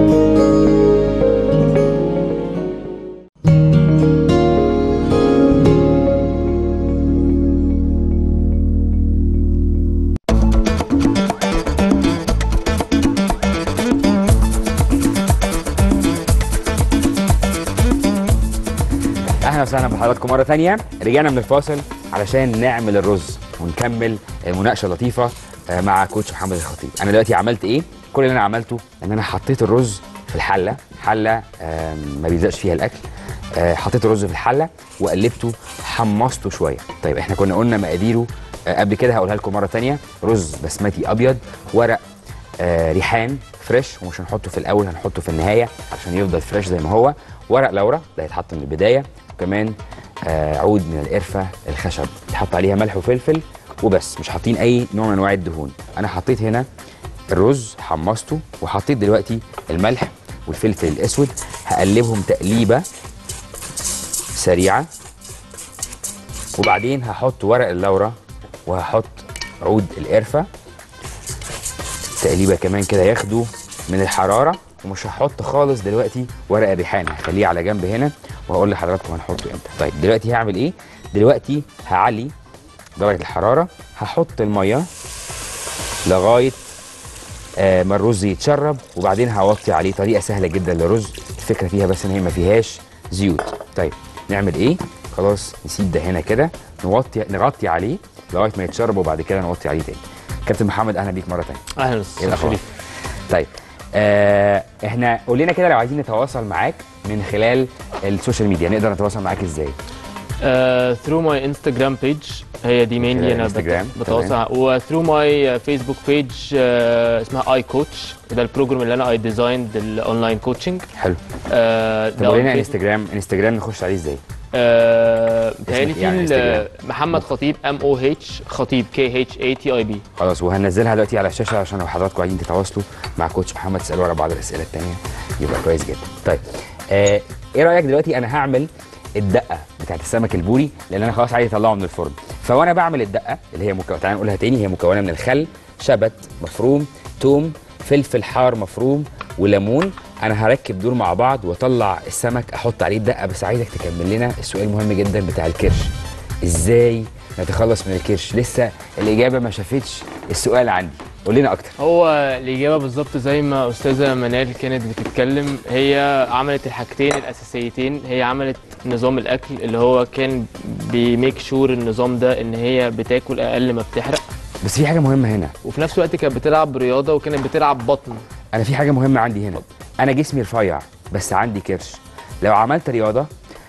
اهلا وسهلا بحضراتكم مره ثانيه رجعنا من الفاصل علشان نعمل الرز ونكمل المناقشه اللطيفه آه، مع كوتش محمد الخطيب انا دلوقتي عملت ايه كل اللي انا عملته ان انا حطيت الرز في الحله حله آم، ما بيلزقش فيها الاكل آه، حطيت الرز في الحله وقلبته حمصته شويه طيب احنا كنا قلنا مقاديره آه، قبل كده هقولها لكم مره ثانيه رز بسمتي ابيض ورق آه، ريحان فريش ومش هنحطه في الاول هنحطه في النهايه عشان يفضل فريش زي ما هو ورق لورا ده هيتحط من البدايه وكمان آه، عود من القرفه الخشب يتحط عليها ملح وفلفل وبس مش حاطين اي نوع من انواع الدهون انا حطيت هنا الرز حمصته وحطيت دلوقتي الملح والفلفل الاسود هقلبهم تقليبه سريعه وبعدين هحط ورق اللورا وهحط عود القرفه تقليبه كمان كده ياخدوا من الحراره ومش هحط خالص دلوقتي ورق الريحان هخليه على جنب هنا وهقول لحضراتكم هنحطه امتى طيب دلوقتي هعمل ايه دلوقتي هعلي درجه الحراره هحط الميه لغايه آه ما الرز يتشرب وبعدين هوطي عليه طريقه سهله جدا للرز الفكره فيها بس ان هي ما فيهاش زيوت طيب نعمل ايه خلاص نسيب ده هنا كده نوطي نغطي عليه لغايه ما يتشرب وبعد كده نوطي عليه تاني كابتن محمد اهلا بيك مره ثانيه اهلا ايه استاذ الاخبار شريف طيب آه احنا قول لنا كده لو عايزين نتواصل معاك من خلال السوشيال ميديا نقدر نتواصل معاك ازاي ثرو ماي انستجرام بيج هي دي مينلي انا بت- Instagram، بتواصل وثرو ماي فيسبوك بيج اسمها اي كوتش ده البروجرام اللي انا اي ديزايند الاونلاين كوتشنج حلو آه طب قول لنا انستجرام انستجرام نخش عليه ازاي بتهيألي اسمك إيه على في الانستجرام؟ ال- محمد خطيب ام او اتش خطيب كي اتش اي تي اي بي خلاص وهنزلها دلوقتي على الشاشه عشان لو حضراتكم عايزين تتواصلوا مع كوتش محمد تسالوا على بعض الاسئله الثانيه يبقى كويس جدا طيب آه ايه رايك دلوقتي انا هعمل الدقه بتاعت السمك البوري لان انا خلاص عايز اطلعه من الفرن فوانا بعمل الدقه اللي هي مكو... تعالى نقولها تاني هي مكونه من الخل شبت مفروم توم فلفل حار مفروم وليمون انا هركب دول مع بعض واطلع السمك احط عليه الدقه بس عايزك تكمل لنا السؤال المهم جدا بتاع الكرش ازاي نتخلص من الكرش لسه الاجابه ما شافتش السؤال عندي قول لنا اكتر هو الإجابة بالظبط زي ما أستاذة منال كانت بتتكلم هي عملت الحاجتين الأساسيتين هي عملت نظام الأكل اللي هو كان بيميك شور النظام ده إن هي بتاكل أقل ما بتحرق بس في حاجه مهمه هنا وفي نفس الوقت كانت بتلعب رياضة وكانت بتلعب بطن انا في حاجه مهمه عندي هنا انا جسمي رفيع بس عندي كرش لو عملت رياضه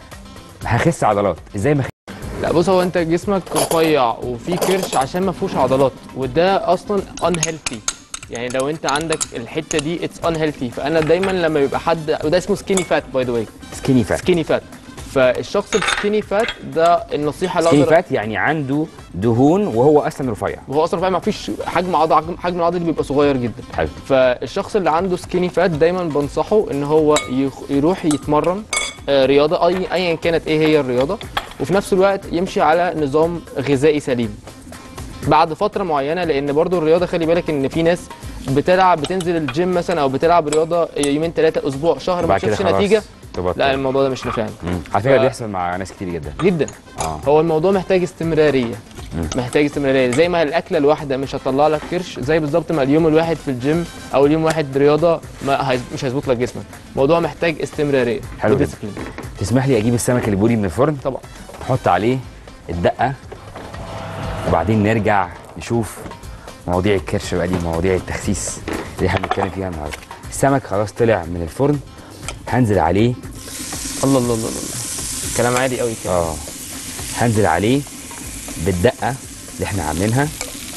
هخس عضلات ازاي ما لا بص هو انت جسمك رفيع وفي كرش عشان ما فيهوش عضلات وده اصلا unhealthy يعني لو انت عندك الحته دي اتس unhealthy فانا دايما لما يبقى حد وده اسمه سكيني فات باي ذا واي سكيني فات سكيني فات فالشخص السكيني فات ده النصيحه اللي سكيني أقدر- فات يعني عنده دهون وهو اصلا رفيع وهو اصلا رفيع ما فيش حجم عضل حجم- حجم العضل بيبقى صغير جدا حلو فالشخص اللي عنده سكيني فات دايما بنصحه ان هو يخ- يروح يتمرن آه، رياضه اي ايا كانت ايه هي الرياضه وفي نفس الوقت يمشي على نظام غذائي سليم بعد فتره معينه لان برضو الرياضه خلي بالك ان في ناس بتلعب بتنزل الجيم مثلا او بتلعب رياضه يومين ثلاثه اسبوع شهر ما وبعد كده تشوفش خلاص نتيجه تبطل. لا الموضوع ده مش نافعني مم. على فكره ف- بيحصل مع ناس كتير جدا جدا اه هو الموضوع محتاج استمراريه محتاج استمراريه زي ما الاكله الواحده مش هتطلع لك كرش زي بالظبط ما اليوم الواحد في الجيم او اليوم واحد رياضه ما هيز... مش هيظبط لك جسمك الموضوع محتاج استمراريه حلو جدا. وديسيبلين. تسمح لي اجيب السمك البوري من الفرن طبعا احط عليه الدقه وبعدين نرجع نشوف مواضيع الكرش بقى دي مواضيع التخسيس اللي احنا بنتكلم فيها النهارده السمك خلاص طلع من الفرن هنزل عليه الله الله الله الله كلام عالي قوي كده اه هنزل عليه بالدقه اللي احنا عاملينها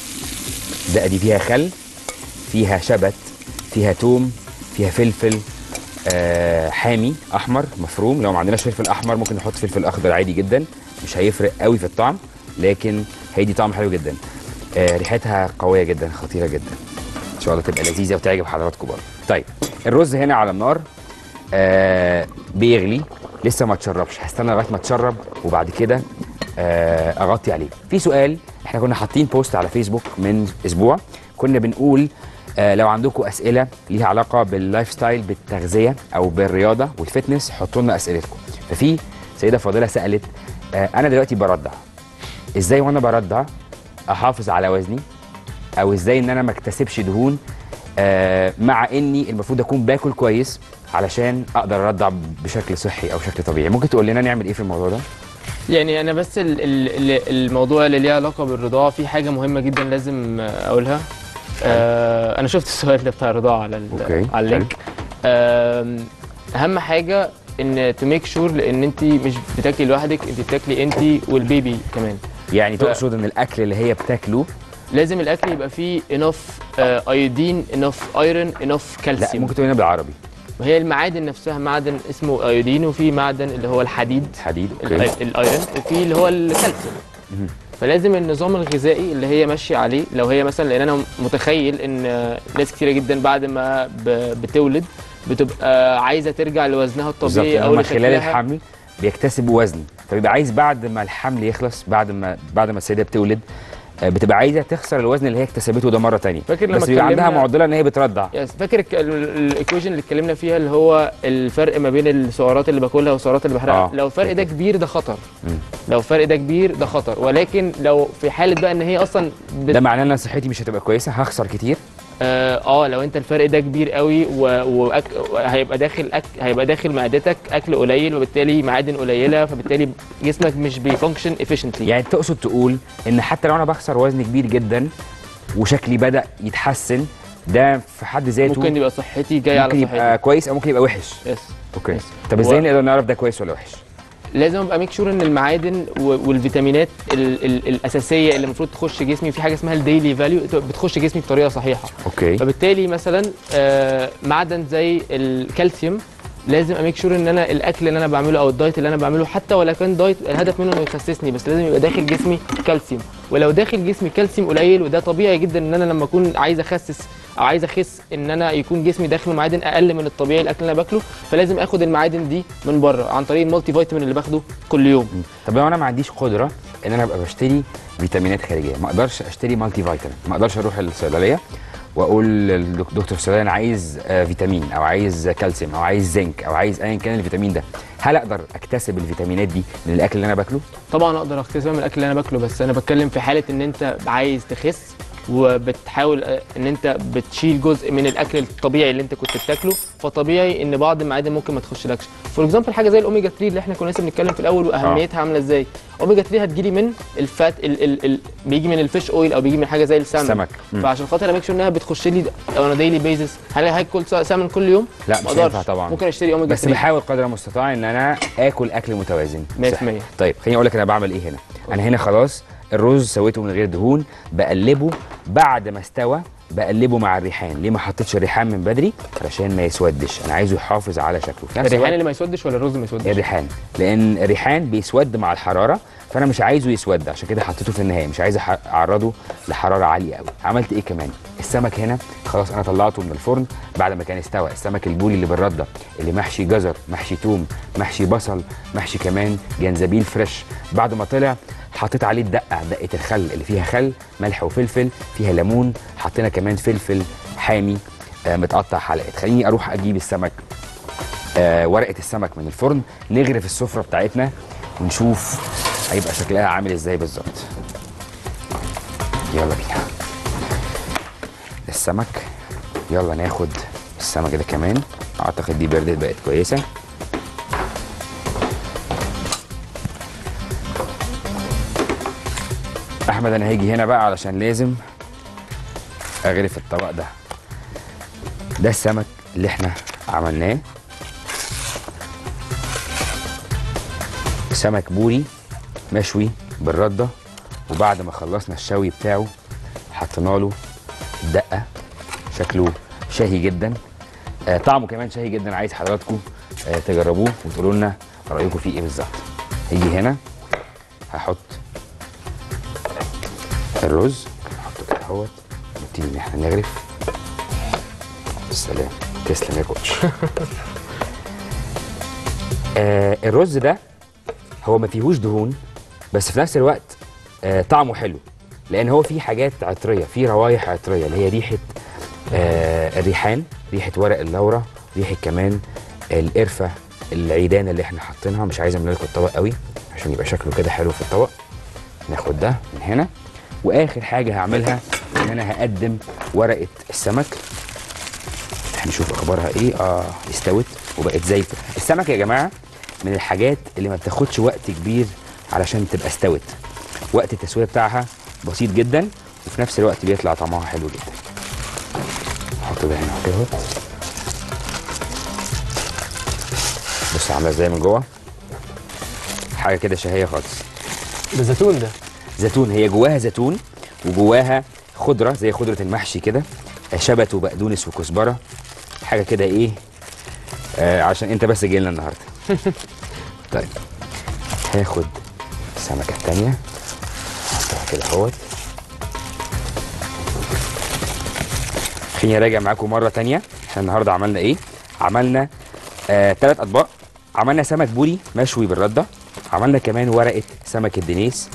الدقه دي فيها خل فيها شبت فيها توم فيها فلفل آه حامي احمر مفروم لو ما عندناش فلفل احمر ممكن نحط فلفل اخضر عادي جدا مش هيفرق قوي في الطعم لكن هيدي طعم حلو جدا آه ريحتها قويه جدا خطيره جدا ان شاء الله تبقى لذيذه وتعجب حضراتكم برضه طيب الرز هنا على النار آه بيغلي لسه ما تشربش هستنى لغايه ما تشرب وبعد كده آه اغطي عليه في سؤال احنا كنا حاطين بوست على فيسبوك من اسبوع كنا بنقول آه لو عندكم اسئله ليها علاقه باللايف ستايل بالتغذيه او بالرياضه والفتنس حطوا لنا اسئلتكم ففي سيده فاضله سالت آه انا دلوقتي برضع ازاي وانا برضع احافظ على وزني او ازاي ان انا ما اكتسبش دهون آه مع اني المفروض اكون باكل كويس علشان اقدر ارضع بشكل صحي او شكل طبيعي ممكن تقول لنا نعمل ايه في الموضوع ده يعني انا بس ال ال الموضوع اللي ليه علاقه بالرضاعه في حاجه مهمه جدا لازم اقولها آه انا شفت السؤال ده بتاع الرضاعه على ال- أوكي، على اللينك آم، اهم حاجه ان تو ميك شور لان انت مش بتاكلي لوحدك انت بتاكلي انت والبيبي كمان يعني ف- تقصد ان الاكل اللي هي بتاكله لازم الاكل يبقى فيه انف ايودين انف ايرون انف لا كالسيوم ممكن تقول لنا بالعربي وهي المعادن نفسها معدن اسمه ايودين وفي معدن اللي هو الحديد حديد ال- اوكي الايرون وفي اللي هو الكالسيوم فلازم النظام الغذائي اللي هي ماشيه عليه لو هي مثلا لان انا متخيل ان ناس كتيره جدا بعد ما ب- بتولد بتبقى عايزه ترجع لوزنها بالظبط الطبيعي يعني او هم خلال لشكلها الحمل بيكتسبوا وزن فبيبقى عايز بعد ما الحمل يخلص بعد ما بعد ما السيده بتولد آه، بتبقى عايزه تخسر الوزن اللي هي اكتسبته ده مره تانية فاكر لما بس بيبقى عندها اتكلمنا- معضله ان هي بترضع يس فاكر الايكويشن اللي اتكلمنا فيها اللي هو الفرق ما بين السعرات اللي باكلها والسعرات اللي بحرقها آه. لو الفرق ده كبير ده خطر مم. لو الفرق ده كبير ده خطر ولكن لو في حاله بقى ان هي اصلا بت... ده معناه ان أنا صحتي مش هتبقى كويسه هخسر كتير اه آه، لو انت الفرق ده كبير قوي و- وأك... هيبقى داخل أك... هيبقى داخل معدتك اكل قليل وبالتالي معادن قليله فبالتالي جسمك مش بيفانكشن افيشنتلي يعني تقصد تقول ان حتى لو انا بخسر وزن كبير جدا وشكلي بدا يتحسن ده في حد ذاته ممكن يبقى صحتي جايه ممكن على يبقى صحتي كويس او ممكن يبقى وحش يس اوكي يس. طب ازاي و- نقدر نعرف ده كويس ولا وحش لازم ابقى ميك شور ان المعادن و- والفيتامينات ال ال الاساسيه اللي المفروض تخش جسمي في حاجه اسمها الديلي فاليو بتخش جسمي بطريقه صحيحه اوكي فبالتالي مثلا آه، معدن زي الكالسيوم لازم اميك شور ان انا الاكل اللي انا بعمله او الدايت اللي انا بعمله حتى ولو كان دايت الهدف منه انه يخسسني بس لازم يبقى داخل جسمي كالسيوم ولو داخل جسمي كالسيوم قليل وده طبيعي جدا ان انا لما اكون عايز اخسس او عايز اخس ان انا يكون جسمي داخله معادن اقل من الطبيعي الاكل اللي انا باكله فلازم اخد المعادن دي من بره عن طريق المالتي فيتامين اللي باخده كل يوم طب لو انا ما عنديش قدره ان انا ابقى بشتري فيتامينات خارجيه ما اقدرش اشتري مالتي فيتامين ما اقدرش اروح الصيدليه واقول للدكتور الصيدلي انا عايز آه، فيتامين او عايز كالسيوم او عايز زنك او عايز ايا كان الفيتامين ده هل اقدر اكتسب الفيتامينات دي من الاكل اللي انا باكله طبعا اقدر اكتسبها من الاكل اللي انا باكله بس انا بتكلم في حاله ان انت عايز تخس وبتحاول آه، ان انت بتشيل جزء من الاكل الطبيعي اللي انت كنت بتاكله فطبيعي ان بعض المعادن ممكن ما تخشلكش فور اكزامبل حاجه زي الاوميجا 3 اللي احنا كنا لسه بنتكلم في الاول واهميتها عامله ازاي اوميجا 3 هتجيلي من الفات ال ال ال بيجي من الفيش اويل او بيجي من حاجه زي السمك السمك. مم. فعشان خاطر اميك شور انها بتخش لي اون ديلي بيزس هل هاكل سمن كل يوم لا، ما مش هينفع أقدرش. طبعاً. ممكن اشتري اوميجا بس 3 بحاول قدر المستطاع ان انا اكل اكل متوازن 100%. صحي. طيب خليني اقول لك انا بعمل ايه هنا انا هنا خلاص الرز سويته من غير دهون بقلبه بعد ما استوى بقلبه مع الريحان ليه ما حطيتش الريحان من بدري علشان ما يسودش انا عايزه يحافظ على شكله في نفس الريحان الوقت اللي ما يسودش ولا الرز ما يسودش الريحان لان الريحان بيسود مع الحراره فانا مش عايزه يسود عشان كده حطيته في النهايه مش عايز أح- اعرضه لحراره عاليه قوي عملت ايه كمان السمك هنا خلاص انا طلعته من الفرن بعد ما كان استوى السمك البولي اللي بالرده اللي محشي جزر محشي توم محشي بصل محشي كمان جنزبيل فريش بعد ما طلع حطيت عليه الدقه دقه الخل اللي فيها خل ملح وفلفل فيها ليمون حطينا كمان فلفل حامي آه متقطع حلقات خليني اروح اجيب السمك آه ورقه السمك من الفرن نغرف السفره بتاعتنا ونشوف هيبقى شكلها عامل ازاي بالظبط يلا بينا السمك يلا ناخد السمك ده كمان اعتقد دي بردت بقت كويسه احمد انا هاجي هنا بقى علشان لازم اغرف الطبق ده ده السمك اللي احنا عملناه سمك بوري مشوي بالرده وبعد ما خلصنا الشوي بتاعه حطينا له دقه شكله شهي جدا آه طعمه كمان شهي جدا عايز حضراتكم آه تجربوه وتقولوا لنا رايكم فيه ايه بالظبط هيجي هنا هحط الرز نحطه كده اهوت نبتدي ان احنا نغرف السلام تسلم يا كوتش آه الرز ده هو ما فيهوش دهون بس في نفس الوقت آه طعمه حلو لان هو فيه حاجات عطريه فيه روايح عطريه اللي هي ريحه آه الريحان ريحه ورق اللورة ريحه كمان القرفه العيدان اللي احنا حاطينها مش عايز املى لكم الطبق قوي عشان يبقى شكله كده حلو في الطبق ناخد ده من هنا واخر حاجه هعملها ان انا هقدم ورقه السمك هنشوف اخبارها ايه اه استوت وبقت زي الفل. السمك يا جماعه من الحاجات اللي ما بتاخدش وقت كبير علشان تبقى استوت وقت التسويه بتاعها بسيط جدا وفي نفس الوقت بيطلع طعمها حلو جدا نحط ده هنا كده بص عامله ازاي من جوه حاجه كده شهيه خالص ده زيتون ده زيتون هي جواها زيتون وجواها خضره زي خضره المحشي كده شبت وبقدونس وكزبره حاجه كده ايه آه عشان انت بس جاي لنا النهارده طيب هاخد السمكه الثانيه احطها كده اهوت خليني اراجع معاكم مره تانية احنا النهارده عملنا ايه عملنا آه ثلاث اطباق عملنا سمك بوري مشوي بالرده عملنا كمان ورقه سمك الدنيس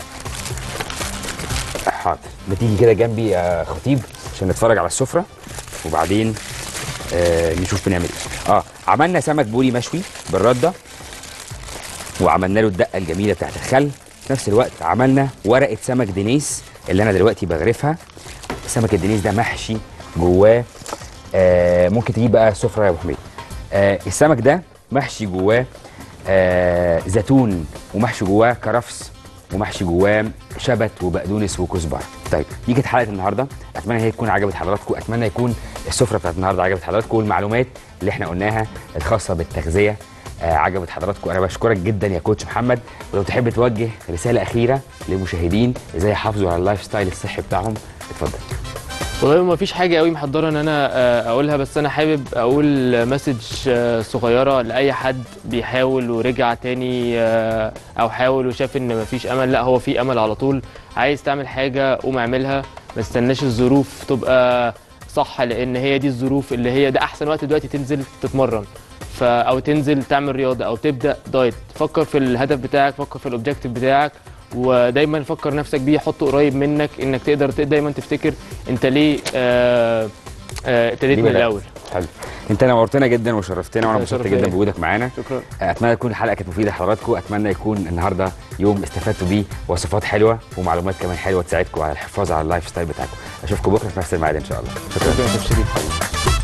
حاضر ما تيجي كده جنبي يا خطيب عشان نتفرج على السفره وبعدين آه نشوف بنعمل ايه اه عملنا سمك بوري مشوي بالرده وعملنا له الدقه الجميله بتاعت الخل في نفس الوقت عملنا ورقه سمك دنيس اللي انا دلوقتي بغرفها سمك الدنيس ده محشي جواه آه ممكن تجيب بقى سفره يا ابو حميد آه السمك ده محشي جواه آه زيتون ومحشي جواه كرفس ومحشي جواه شبت وبقدونس وكزبره طيب دي كانت حلقه النهارده اتمنى هي تكون عجبت حضراتكم اتمنى يكون السفره بتاعت النهارده عجبت حضراتكم والمعلومات اللي احنا قلناها الخاصه بالتغذيه آه عجبت حضراتكم انا بشكرك جدا يا كوتش محمد ولو تحب توجه رساله اخيره للمشاهدين ازاي يحافظوا على اللايف ستايل الصحي بتاعهم اتفضل والله ما فيش حاجه قوي محضره ان انا آه، اقولها بس انا حابب اقول مسج آه، صغيره لاي حد بيحاول ورجع تاني آه، او حاول وشاف ان مفيش امل لا هو في امل على طول عايز تعمل حاجه قوم اعملها ما تستناش الظروف تبقى صح لان هي دي الظروف اللي هي ده احسن وقت دلوقتي تنزل تتمرن ف او تنزل تعمل رياضه او تبدا دايت فكر في الهدف بتاعك فكر في الاوبجيكتيف بتاعك ودايما فكر نفسك بيه حطه قريب منك انك تقدر ت- دايما تفتكر انت ليه آه، آه، ابتديت ليه من بدأت؟ الاول حلو انت نورتنا جدا وشرفتنا وانا شرف مبسوط ليا. جدا بوجودك معانا شكرا اتمنى تكون الحلقه كانت مفيده لحضراتكم اتمنى يكون النهارده يوم استفدتوا بيه وصفات حلوه ومعلومات كمان حلوه تساعدكم على الحفاظ على اللايف ستايل بتاعكم اشوفكم بكره في نفس الميعاد ان شاء الله شكرا شكرا يا كابتن شريف